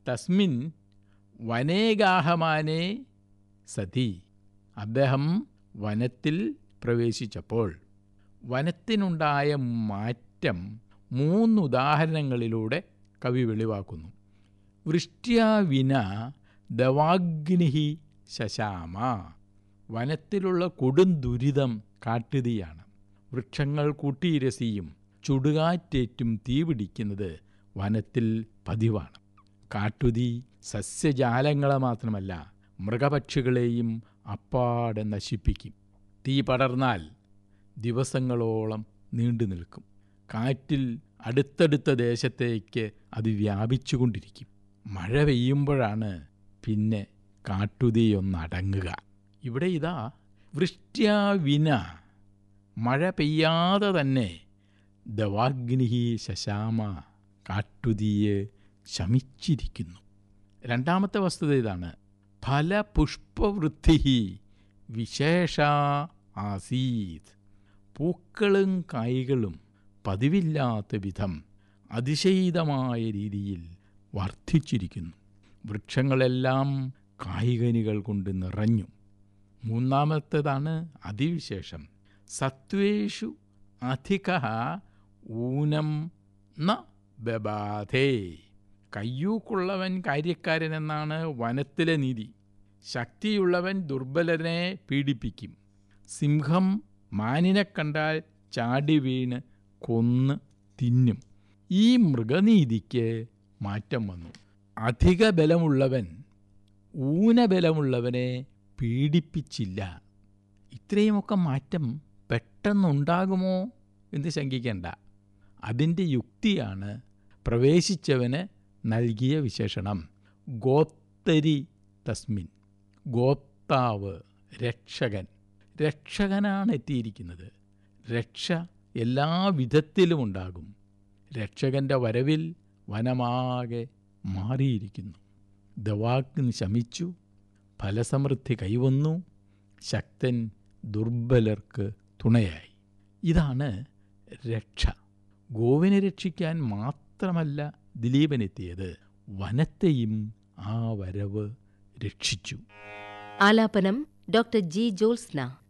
തസ്മിൻ വനേഗാഹമാനേ സതി അദ്ദേഹം വനത്തിൽ പ്രവേശിച്ചപ്പോൾ വനത്തിനുണ്ടായ മാറ്റം മൂന്ന് ഉദാഹരണങ്ങളിലൂടെ കവി വെളിവാക്കുന്നു വൃഷ്ട്യാ വിന ദവാഗ്നിഹി ശശാമ വനത്തിലുള്ള കൊടും ദുരിതം കാട്ടുതീയാണ് വൃക്ഷങ്ങൾ കൂട്ടിയിരസിയും ചുടുകാറ്റേറ്റും തീപിടിക്കുന്നത് വനത്തിൽ പതിവാണ് കാട്ടുതീ സസ്യജാലങ്ങളെ മാത്രമല്ല മൃഗപക്ഷികളെയും അപ്പാടെ നശിപ്പിക്കും തീ പടർന്നാൽ ദിവസങ്ങളോളം നീണ്ടു നിൽക്കും കാറ്റിൽ അടുത്തടുത്ത ദേശത്തേക്ക് അത് വ്യാപിച്ചുകൊണ്ടിരിക്കും മഴ പെയ്യുമ്പോഴാണ് പിന്നെ കാട്ടുതീയൊന്നടങ്ങുക ഇവിടെ ഇതാ വൃഷ്ട്യാ വിന മഴ പെയ്യാതെ തന്നെ ദവാഗ്നിഹി ശശാമ കാട്ടുതീയെ ശമിച്ചിരിക്കുന്നു രണ്ടാമത്തെ വസ്തുത ഇതാണ് ഫലപുഷ്പവൃദ്ധി വിശേഷ ആസീത് പൂക്കളും കായ്കളും പതിവില്ലാത്ത വിധം അതിശയിതമായ രീതിയിൽ വർദ്ധിച്ചിരിക്കുന്നു വൃക്ഷങ്ങളെല്ലാം കായികനികൾ കൊണ്ട് നിറഞ്ഞു മൂന്നാമത്തേതാണ് അതിവിശേഷം സത്വേഷു അധിക ഊനം ന ബബാധേ കയ്യൂക്കുള്ളവൻ കാര്യക്കാരനെന്നാണ് വനത്തിലെ നീതി ശക്തിയുള്ളവൻ ദുർബലനെ പീഡിപ്പിക്കും സിംഹം മാനിനെ കണ്ടാൽ ചാടി വീണ് കൊന്ന് തിന്നും ഈ മൃഗനീതിക്ക് മാറ്റം വന്നു അധിക ബലമുള്ളവൻ ഊനബലമുള്ളവനെ പീഡിപ്പിച്ചില്ല ഇത്രയുമൊക്കെ മാറ്റം പെട്ടെന്നുണ്ടാകുമോ എന്ന് ശങ്കിക്കേണ്ട അതിൻ്റെ യുക്തിയാണ് പ്രവേശിച്ചവന് നൽകിയ വിശേഷണം ഗോപ്തരി തസ്മിൻ ഗോപ്താവ് രക്ഷകൻ രക്ഷകനാണ് എത്തിയിരിക്കുന്നത് രക്ഷ എല്ലാ വിധത്തിലും ഉണ്ടാകും രക്ഷകൻ്റെ വരവിൽ വനമാകെ മാറിയിരിക്കുന്നു ദവാഗ്നി ശമിച്ചു ഫലസമൃദ്ധി കൈവന്നു ശക്തൻ ദുർബലർക്ക് തുണയായി ഇതാണ് രക്ഷ ഗോവിനെ രക്ഷിക്കാൻ മാത്രമല്ല ദിലീപനെത്തിയത് വനത്തെയും ആ വരവ് രക്ഷിച്ചു ആലാപനം ഡോക്ടർ ജി ജോത്സ്ന